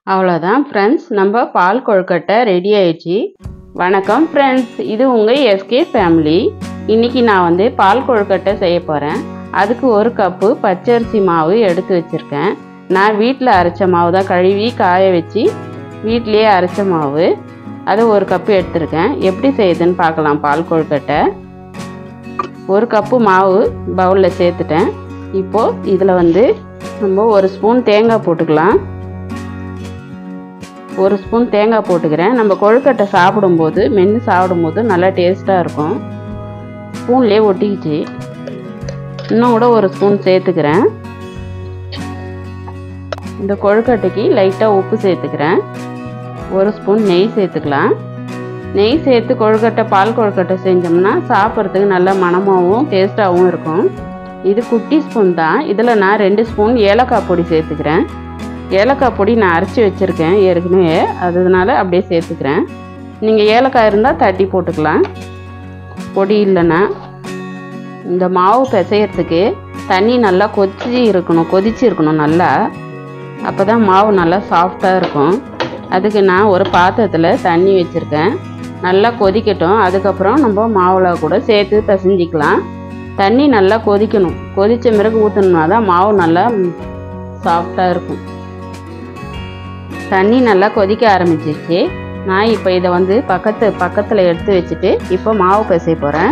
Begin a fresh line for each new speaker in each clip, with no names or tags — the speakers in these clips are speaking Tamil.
அவ்வளோதான் ஃப்ரெண்ட்ஸ் நம்ம பால் கொழுக்கட்டை ரெடி ஆயிடுச்சு வணக்கம் ஃப்ரெண்ட்ஸ் இது உங்கள் எஸ்கே ஃபேமிலி இன்றைக்கி நான் வந்து பால் கொழுக்கட்டை செய்ய போகிறேன் அதுக்கு ஒரு கப்பு பச்சரிசி மாவு எடுத்து வச்சுருக்கேன் நான் வீட்டில் அரைச்ச மாவு தான் கழுவி காய வச்சு வீட்டிலேயே அரைச்ச மாவு அது ஒரு கப்பு எடுத்திருக்கேன் எப்படி செய்யுதுன்னு பார்க்கலாம் பால் கொழுக்கட்டை ஒரு கப்பு மாவு பவுலில் சேர்த்துட்டேன் இப்போது இதில் வந்து நம்ம ஒரு ஸ்பூன் தேங்காய் போட்டுக்கலாம் ஒரு ஸ்பூன் தேங்காய் போட்டுக்கிறேன் நம்ம கொழுக்கட்டை சாப்பிடும்போது மென்று சாப்பிடும்போது நல்லா டேஸ்ட்டாக இருக்கும் ஸ்பூன்லேயே ஒட்டிக்கிச்சு இன்னும் கூட ஒரு ஸ்பூன் சேர்த்துக்கிறேன் இந்த கொழுக்கட்டைக்கு லைட்டாக உப்பு சேர்த்துக்கிறேன் ஒரு ஸ்பூன் நெய் சேர்த்துக்கலாம் நெய் சேர்த்து கொழுக்கட்டை பால் கொழுக்கட்டை செஞ்சோம்னா சாப்பிட்றதுக்கு நல்ல மணமாகவும் டேஸ்ட்டாகவும் இருக்கும் இது குட்டி ஸ்பூன் தான் இதில் நான் ரெண்டு ஸ்பூன் ஏலக்காய் பொடி சேர்த்துக்கிறேன் ஏலக்காய் பொடி நான் அரைச்சி வச்சுருக்கேன் ஏற்கனவே அதனால அப்படியே சேர்த்துக்கிறேன் நீங்கள் ஏலக்காய் இருந்தால் தட்டி போட்டுக்கலாம் பொடி இல்லைன்னா இந்த மாவு பிசையறதுக்கு தண்ணி நல்லா கொதிச்சு இருக்கணும் கொதிச்சு இருக்கணும் நல்லா அப்போ தான் மாவு நல்லா சாஃப்டாக இருக்கும் அதுக்கு நான் ஒரு பாத்திரத்தில் தண்ணி வச்சுருக்கேன் நல்லா கொதிக்கட்டும் அதுக்கப்புறம் நம்ம மாவில் கூட சேர்த்து பிசைஞ்சிக்கலாம் தண்ணி நல்லா கொதிக்கணும் கொதித்த பிறகு ஊற்றணுன்னா தான் மாவு நல்லா சாஃப்டாக இருக்கும் தண்ணி நல்லா கொதிக்க ஆரம்பிச்சிருச்சு நான் இப்போ இதை வந்து பக்கத்து பக்கத்தில் எடுத்து வச்சுட்டு இப்போ மாவு பிசைய போகிறேன்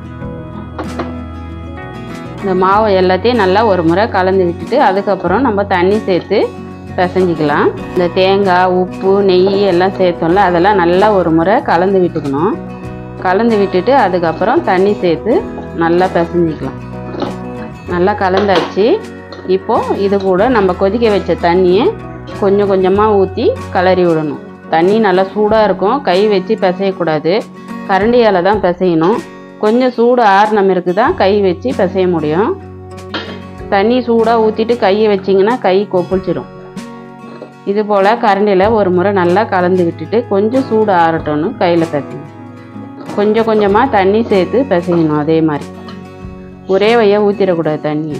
இந்த மாவு எல்லாத்தையும் நல்லா ஒரு முறை கலந்து விட்டுட்டு அதுக்கப்புறம் நம்ம தண்ணி சேர்த்து பிசைஞ்சிக்கலாம் இந்த தேங்காய் உப்பு நெய் எல்லாம் சேர்த்தோம்ல அதெல்லாம் நல்லா ஒரு முறை கலந்து விட்டுக்கணும் கலந்து விட்டுட்டு அதுக்கப்புறம் தண்ணி சேர்த்து நல்லா பிசைஞ்சிக்கலாம் நல்லா கலந்தாச்சு இப்போது இது கூட நம்ம கொதிக்க வச்ச தண்ணியை கொஞ்சம் கொஞ்சமாக ஊற்றி கிளறி விடணும் தண்ணி நல்லா சூடாக இருக்கும் கை வச்சு பிசையக்கூடாது கரண்டியால் தான் பிசையணும் கொஞ்சம் சூடு ஆறுன மிருக்கு தான் கை வச்சு பிசைய முடியும் தண்ணி சூடாக ஊற்றிட்டு கையை வச்சிங்கன்னா கை கொப்பளிச்சிடும் இது போல் கரண்டியில் ஒரு முறை நல்லா கலந்து விட்டுட்டு கொஞ்சம் சூடு ஆறட்டும்னு கையில் பிசையணும் கொஞ்சம் கொஞ்சமாக தண்ணி சேர்த்து பிசையணும் அதே மாதிரி ஒரே வையாக ஊற்றிடக்கூடாது தண்ணி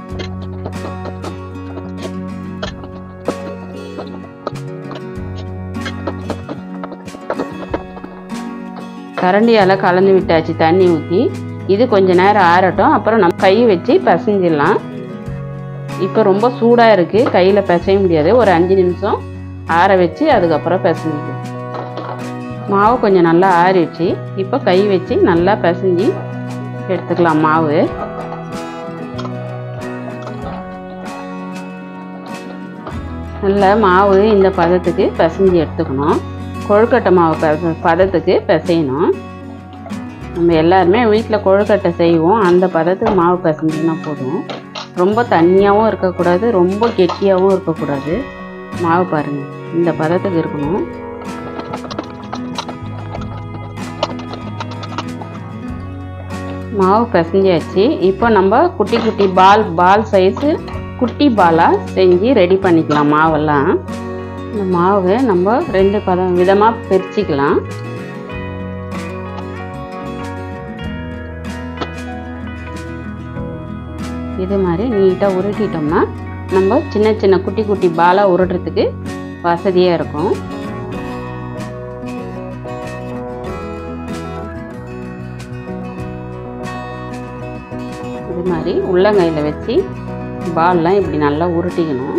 கரண்டியால் கலந்து விட்டாச்சு தண்ணி ஊற்றி இது கொஞ்ச நேரம் ஆறட்டும் அப்புறம் நம்ம கை வச்சு பிசைஞ்சிடலாம் இப்போ ரொம்ப சூடாக இருக்குது கையில் பிசைய முடியாது ஒரு அஞ்சு நிமிஷம் ஆற வச்சு அதுக்கப்புறம் பிசைஞ்சிக்கலாம் மாவு கொஞ்சம் நல்லா ஆறிடுச்சு இப்போ கை வச்சு நல்லா பிசைஞ்சி எடுத்துக்கலாம் மாவு நல்ல மாவு இந்த பதத்துக்கு பிசைஞ்சு எடுத்துக்கணும் கொழுக்கட்டை மாவு ப பதத்துக்கு பிசையணும் நம்ம எல்லாருமே வீட்டில் கொழுக்கட்டை செய்வோம் அந்த பதத்துக்கு மாவு பிசைஞ்சுனா போதும் ரொம்ப தண்ணியாகவும் இருக்கக்கூடாது ரொம்ப கெட்டியாகவும் இருக்கக்கூடாது மாவு பாருங்கள் இந்த பதத்துக்கு இருக்கணும் மாவு பிசைஞ்சாச்சு இப்போ நம்ம குட்டி குட்டி பால் பால் சைஸு குட்டி பாலாக செஞ்சு ரெடி பண்ணிக்கலாம் மாவெல்லாம் இந்த மாவை நம்ம ரெண்டு பதம் விதமாக பிரிச்சுக்கலாம் இது மாதிரி நீட்டாக உருட்டிட்டோம்னா நம்ம சின்ன சின்ன குட்டி குட்டி பாலாக உருட்டுறதுக்கு வசதியாக இருக்கும் இது மாதிரி உள்ளங்கையில் வச்சு பால்லாம் இப்படி நல்லா உருட்டிக்கணும்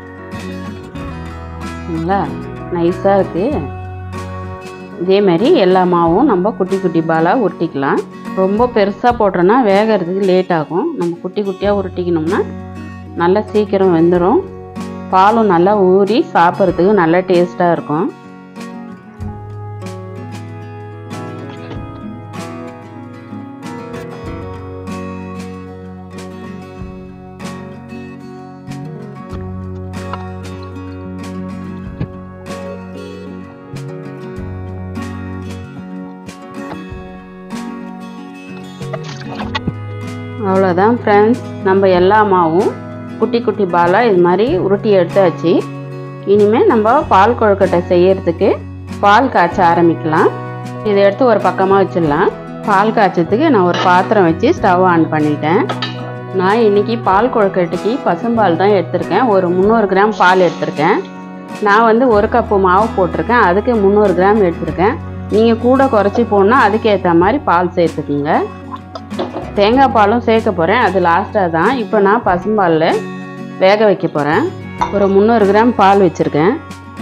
சரிங்களா நைஸாக இருக்குது இதே மாதிரி எல்லா மாவும் நம்ம குட்டி குட்டி பாலாக உருட்டிக்கலாம் ரொம்ப பெருசாக போட்டோன்னா வேகிறதுக்கு லேட் ஆகும் நம்ம குட்டி குட்டியாக உருட்டிக்கணும்னா நல்லா சீக்கிரம் வெந்துடும் பாலும் நல்லா ஊறி சாப்பிட்றதுக்கு நல்லா டேஸ்ட்டாக இருக்கும் அவ்வளோதான் ஃப்ரெண்ட்ஸ் நம்ம எல்லா மாவும் குட்டி குட்டி பாலாக இது மாதிரி உருட்டி எடுத்தாச்சு இனிமேல் நம்ம பால் கொழுக்கட்டை செய்யறதுக்கு பால் காய்ச்ச ஆரம்பிக்கலாம் இதை எடுத்து ஒரு பக்கமாக வச்சிடலாம் பால் காய்ச்சறதுக்கு நான் ஒரு பாத்திரம் வச்சு ஸ்டவ் ஆன் பண்ணிட்டேன் நான் இன்றைக்கி பால் கொழுக்கட்டைக்கு பசும்பால் தான் எடுத்திருக்கேன் ஒரு முந்நூறு கிராம் பால் எடுத்திருக்கேன் நான் வந்து ஒரு கப்பு மாவு போட்டிருக்கேன் அதுக்கு முந்நூறு கிராம் எடுத்திருக்கேன் நீங்கள் கூட குறைச்சி போடணுன்னா அதுக்கேற்ற மாதிரி பால் சேர்த்துக்குங்க தேங்காய் பாலும் சேர்க்க போகிறேன் அது லாஸ்ட்டாக தான் இப்போ நான் பசும்பாலில் வேக வைக்க போகிறேன் ஒரு முந்நூறு கிராம் பால் வச்சுருக்கேன்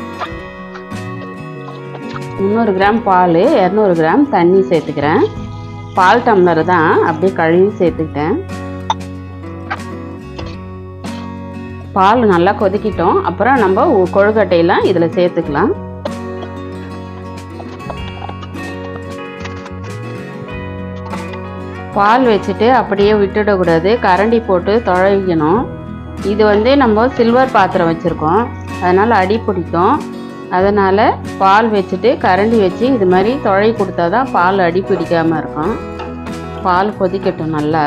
முந்நூறு கிராம் பால் இரநூறு கிராம் தண்ணி சேர்த்துக்கிறேன் பால் டம்ளர் தான் அப்படியே கழுவி சேர்த்துக்கிட்டேன் பால் நல்லா கொதிக்கிட்டோம் அப்புறம் நம்ம உ- கொழுக்கட்டையெல்லாம் இதில் சேர்த்துக்கலாம் பால் வச்சுட்டு அப்படியே விட்டுடக்கூடாது கரண்டி போட்டு தொழைக்கணும் இது வந்து நம்ம சில்வர் பாத்திரம் வச்சுருக்கோம் அதனால் அடி பிடிக்கும் அதனால் பால் வச்சுட்டு கரண்டி வச்சு இது மாதிரி தொழை கொடுத்தா தான் பால் அடி பிடிக்காமல் இருக்கும் பால் கொதிக்கட்டும் நல்லா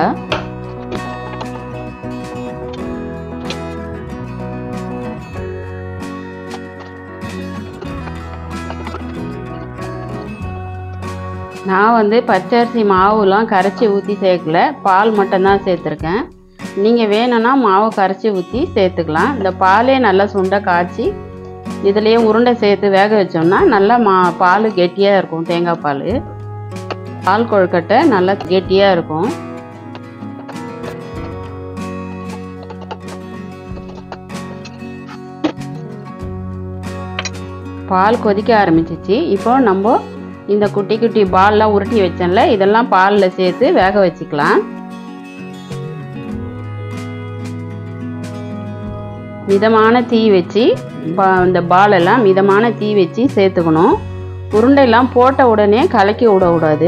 நான் வந்து பச்சரிசி மாவுலாம் கரைச்சி ஊற்றி சேர்க்கல பால் மட்டும்தான் சேர்த்துருக்கேன் நீங்கள் வேணும்னா மாவு கரைச்சி ஊற்றி சேர்த்துக்கலாம் இந்த பாலே நல்லா சுண்டை காய்ச்சி இதுலேயே உருண்டை சேர்த்து வேக வச்சோம்னா நல்லா மா பால் கெட்டியாக இருக்கும் தேங்காய் பால் பால் கொழுக்கட்டை நல்லா கெட்டியாக இருக்கும் பால் கொதிக்க ஆரம்பிச்சிச்சு இப்போ நம்ம இந்த குட்டி குட்டி பால்லாம் உருட்டி வச்சேன்ல இதெல்லாம் பாலில் சேர்த்து வேக வச்சுக்கலாம் மிதமான தீ வச்சு பா இந்த பாலெல்லாம் மிதமான தீ வச்சு சேர்த்துக்கணும் உருண்டையெல்லாம் போட்ட உடனே கலக்கி விடக்கூடாது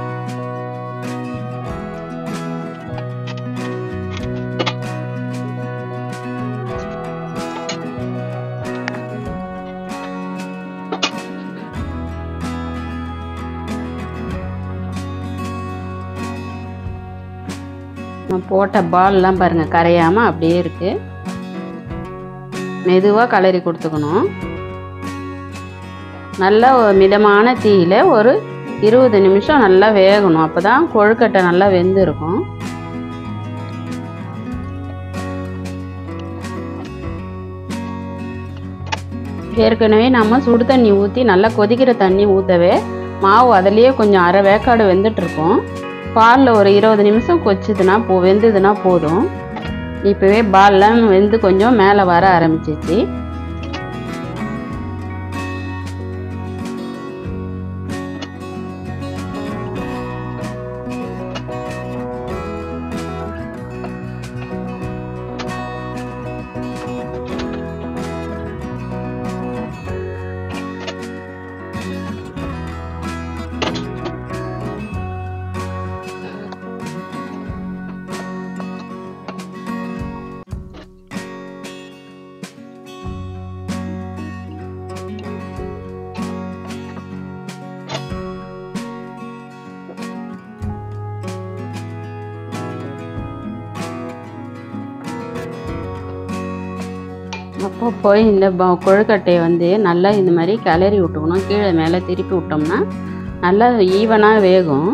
நான் போட்ட பால்லாம் பாருங்கள் கரையாமல் அப்படியே இருக்குது மெதுவாக கலரி கொடுத்துக்கணும் நல்ல ஒரு மிதமான தீயில் ஒரு இருபது நிமிஷம் நல்லா வேகணும் அப்போ தான் கொழுக்கட்டை நல்லா வெந்து இருக்கும் ஏற்கனவே நம்ம சுடு தண்ணி ஊற்றி நல்லா கொதிக்கிற தண்ணி ஊற்றவே மாவு அதுலேயே கொஞ்சம் அரை வேக்காடு வெந்துட்டுருக்கும் பாலில் ஒரு இருபது நிமிஷம் கொச்சுதுன்னா போ வெந்ததுன்னா போதும் இப்போவே பால்லாம் வெந்து கொஞ்சம் மேலே வர ஆரம்பிச்சிச்சு அப்போ போய் இந்த ப- கொழுக்கட்டையை வந்து நல்லா இந்த மாதிரி கிளறி விட்டுக்கணும் கீழே மேலே திருப்பி விட்டோம்னா நல்லா ஈவனாக வேகும்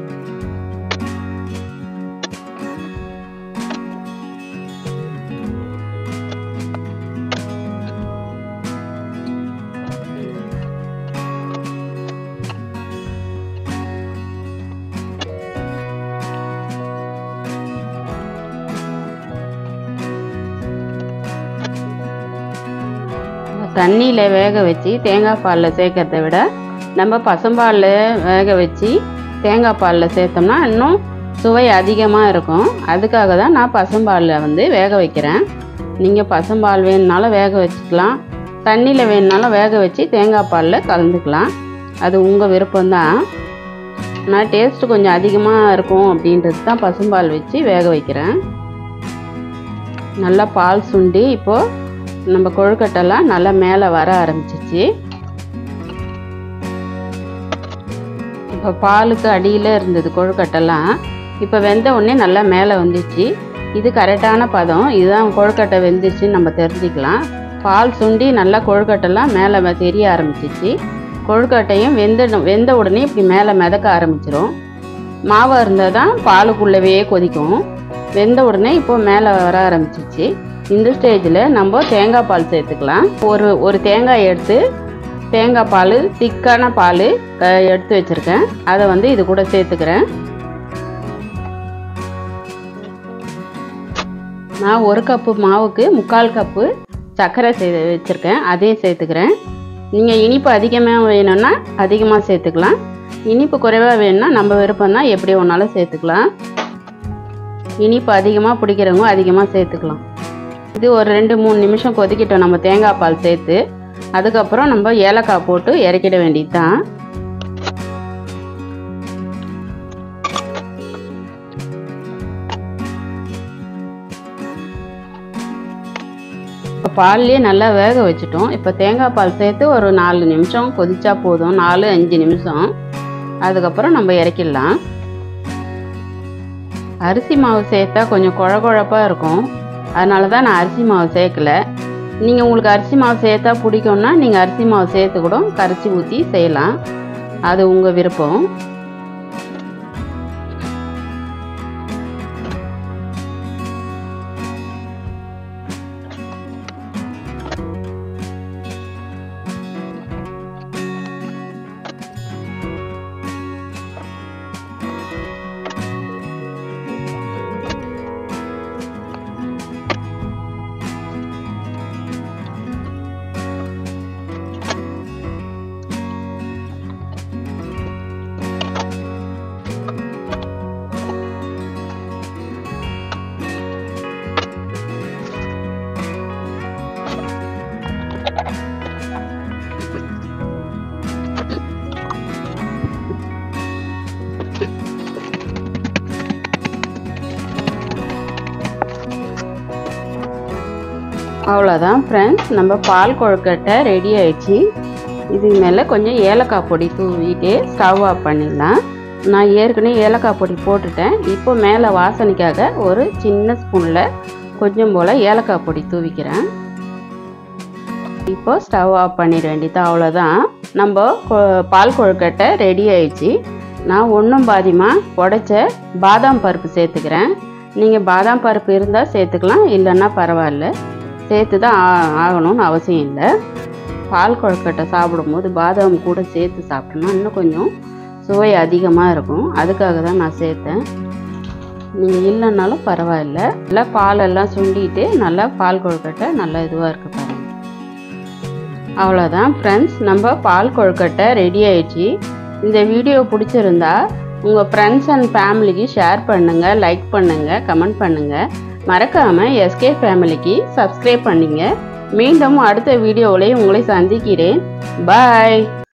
தண்ணியில் வேக வச்சு தேங்காய் பாலில் சேர்க்கறத விட நம்ம பசும்பாலில் வேக வச்சு தேங்காய் பாலில் சேர்த்தோம்னா இன்னும் சுவை அதிகமாக இருக்கும் அதுக்காக தான் நான் பசும்பாலில் வந்து வேக வைக்கிறேன் நீங்கள் பசும்பால் வேணுனாலும் வேக வச்சுக்கலாம் தண்ணியில் வேணுனாலும் வேக வச்சு தேங்காய் பாலில் கலந்துக்கலாம் அது உங்கள் விருப்பம்தான் நான் டேஸ்ட்டு கொஞ்சம் அதிகமாக இருக்கும் அப்படின்றது தான் பசும்பால் வச்சு வேக வைக்கிறேன் நல்லா பால் சுண்டி இப்போது நம்ம கொழுக்கட்டைலாம் நல்லா மேலே வர ஆரம்பிச்சிச்சு இப்போ பாலுக்கு அடியில் இருந்தது கொழுக்கட்டைலாம் இப்போ வெந்த உடனே நல்லா மேலே வந்துச்சு இது கரெக்டான பதம் இதுதான் கொழுக்கட்டை வெந்துச்சுன்னு நம்ம தெரிஞ்சுக்கலாம் பால் சுண்டி நல்லா கொழுக்கட்டைலாம் மேலே வ- தெரிய ஆரம்பிச்சிச்சு கொழுக்கட்டையும் வெந்த வெந்த உடனே இப்படி மேலே மிதக்க ஆரம்பிச்சிரும் மாவாக இருந்தால் தான் பாலுக்குள்ளவே கொதிக்கும் வெந்த உடனே இப்போ மேலே வர ஆரம்பிச்சிச்சு இந்த ஸ்டேஜில் நம்ம தேங்காய் பால் சேர்த்துக்கலாம் ஒரு ஒரு தேங்காய் எடுத்து தேங்காய் பால் திக்கான பால் எடுத்து வச்சுருக்கேன் அதை வந்து இது கூட சேர்த்துக்கிறேன் நான் ஒரு கப்பு மாவுக்கு முக்கால் கப்பு சர்க்கரை சே வச்சுருக்கேன் அதையும் சேர்த்துக்கிறேன் நீங்கள் இனிப்பு அதிகமாக வேணும்னா அதிகமாக சேர்த்துக்கலாம் இனிப்பு குறைவாக வேணும்னா நம்ம விருப்பம் தான் எப்படி ஒன்றாலும் சேர்த்துக்கலாம் இனிப்பு அதிகமாக பிடிக்கிறவங்க அதிகமாக சேர்த்துக்கலாம் இது ஒரு ரெண்டு மூணு நிமிஷம் கொதிக்கிட்டோம் நம்ம தேங்காய் பால் சேர்த்து அதுக்கப்புறம் நம்ம ஏலக்காய் போட்டு இறக்கிட வேண்டியது தான் இப்போ பால்லேயே நல்லா வேக வச்சுட்டோம் இப்போ தேங்காய் பால் சேர்த்து ஒரு நாலு நிமிஷம் கொதிச்சா போதும் நாலு அஞ்சு நிமிஷம் அதுக்கப்புறம் நம்ம இறக்கிடலாம் அரிசி மாவு சேர்த்தா கொஞ்சம் குழ குழப்பாக இருக்கும் அதனால தான் நான் அரிசி மாவு சேர்க்கல நீங்கள் உங்களுக்கு அரிசி மாவு சேர்த்தா பிடிக்கும்னா நீங்கள் அரிசி மாவு சேர்த்து கூட கரைச்சி ஊற்றி செய்யலாம் அது உங்கள் விருப்பம் அவ்வளோதான் ஃப்ரெண்ட்ஸ் நம்ம பால் கொழுக்கட்டை ரெடி ஆயிடுச்சு இதுக்கு மேலே கொஞ்சம் ஏலக்காய் பொடி தூவிட்டு ஸ்டவ் ஆஃப் பண்ணிடலாம் நான் ஏற்கனவே ஏலக்காய் பொடி போட்டுட்டேன் இப்போ மேலே வாசனைக்காக ஒரு சின்ன ஸ்பூனில் கொஞ்சம் போல் ஏலக்காய் பொடி தூவிக்கிறேன் இப்போ ஸ்டவ் ஆஃப் பண்ணிட வேண்டியது அவ்வளோதான் நம்ம கொ- பால் கொழுக்கட்டை ரெடி ஆயிடுச்சு நான் ஒன்றும் பாதியமாக உடைச்ச பாதாம் பருப்பு சேர்த்துக்கிறேன் நீங்கள் பாதாம் பருப்பு இருந்தால் சேர்த்துக்கலாம் இல்லைன்னா பரவாயில்ல சேர்த்து தான் ஆ- ஆகணும்னு அவசியம் இல்லை பால் கொழுக்கட்டை சாப்பிடும்போது பாதாம் கூட சேர்த்து சாப்பிட்டோம்னா இன்னும் கொஞ்சம் சுவை அதிகமாக இருக்கும் அதுக்காக தான் நான் சேர்த்தேன் நீங்கள் இல்லைன்னாலும் பரவாயில்ல நல்லா பாலெல்லாம் சுண்டிட்டு நல்லா பால் கொழுக்கட்டை நல்லா இதுவாக இருக்கு பாருங்க அவ்வளோதான் ஃப்ரெண்ட்ஸ் நம்ம பால் கொழுக்கட்டை ரெடி ஆயிடுச்சு இந்த வீடியோ பிடிச்சிருந்தா உங்கள் ஃப்ரெண்ட்ஸ் அண்ட் ஃபேமிலிக்கு ஷேர் பண்ணுங்கள் லைக் பண்ணுங்கள் கமெண்ட் பண்ணுங்கள் மறக்காமல் எஸ்கே ஃபேமிலிக்கு சப்ஸ்கிரைப் பண்ணிங்க மீண்டும் அடுத்த வீடியோவில் உங்களை சந்திக்கிறேன் பாய்